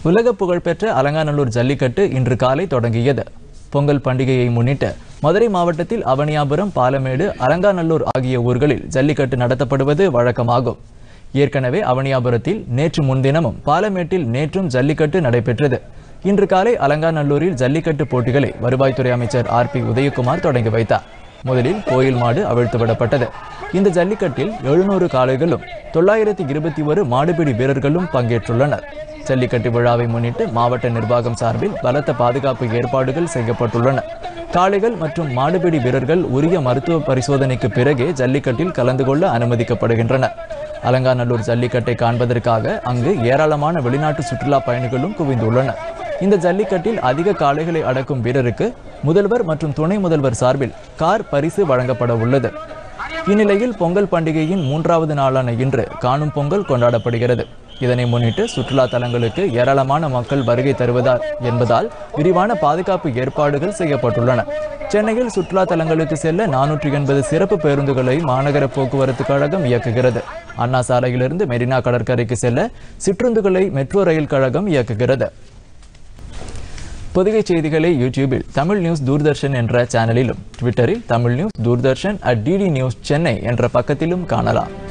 உலக புகழ்பெற்ற அலங்காநல்லூர் ஜல்லிக்கட்டு இன்று காலை தொடங்கியது பொங்கல் பண்டிகையை முன்னிட்டு மதுரை மாவட்டத்தில் அவனியாபுரம் பாலமேடு அலங்காநல்லூர் ஆகிய ஊர்களில் ஜல்லிக்கட்டு நடத்தப்படுவது வழக்கமாகும் ஏற்கனவே அவனியாபுரத்தில் நேற்று முன்தினமும் பாலமேட்டில் நேற்றும் ஜல்லிக்கட்டு நடைபெற்றது இன்று காலை அலங்காநல்லூரில் ஜல்லிக்கட்டு போட்டிகளை வருவாய்த்துறை அமைச்சர் ஆர் பி உதயகுமார் தொடங்கி வைத்தார் முதலில் கோயில் மாடு அவிழ்த்து விடப்பட்டது இந்த ஜல்லிக்கட்டில் எழுநூறு காளைகளும் தொள்ளாயிரத்தி இருபத்தி ஒரு மாடுபிடி வீரர்களும் பங்கேற்றுள்ளனர் ஜல்லிக்கட்டு விழாவை முன்னிட்டு மாவட்ட நிர்வாகம் சார்பில் பலத்த பாதுகாப்பு ஏற்பாடுகள் செய்யப்பட்டுள்ளன காளைகள் மற்றும் மாடுபிடி வீரர்கள் உரிய மருத்துவ பரிசோதனைக்கு பிறகே ஜல்லிக்கட்டில் கலந்து கொள்ள அனுமதிக்கப்படுகின்றனர் அலங்காநல்லூர் ஜல்லிக்கட்டை காண்பதற்காக அங்கு ஏராளமான வெளிநாட்டு சுற்றுலா பயணிகளும் குவிந்துள்ளனர் இந்த ஜல்லிக்கட்டில் அதிக காளைகளை அடக்கும் வீரருக்கு முதல்வர் மற்றும் துணை முதல்வர் சார்பில் கார் பரிசு வழங்கப்பட உள்ளது இந்நிலையில் பொங்கல் பண்டிகையின் மூன்றாவது நாளான இன்று காணும் பொங்கல் கொண்டாடப்படுகிறது இதனை முன்னிட்டு சுற்றுலா தலங்களுக்கு ஏராளமான மக்கள் வருகை தருவதால் என்பதால் விரிவான பாதுகாப்பு ஏற்பாடுகள் செய்யப்பட்டுள்ளன சென்னையில் சுற்றுலா தலங்களுக்கு செல்ல நானூற்றி எண்பது சிறப்பு பேருந்துகளை மாநகர போக்குவரத்து கழகம் இயக்குகிறது அண்ணா சாலையிலிருந்து மெரினா கடற்கரைக்கு செல்ல சிற்றுந்துகளை மெட்ரோ ரயில் கழகம் இயக்குகிறது பொதிகை செய்திகளை யூடியூபில் தமிழ் நியூஸ் தூர்தர்ஷன் என்ற சேனலிலும் ட்விட்டரில் Tamil news Doordarshan at DD news Chennai என்ற பக்கத்திலும் காணலாம்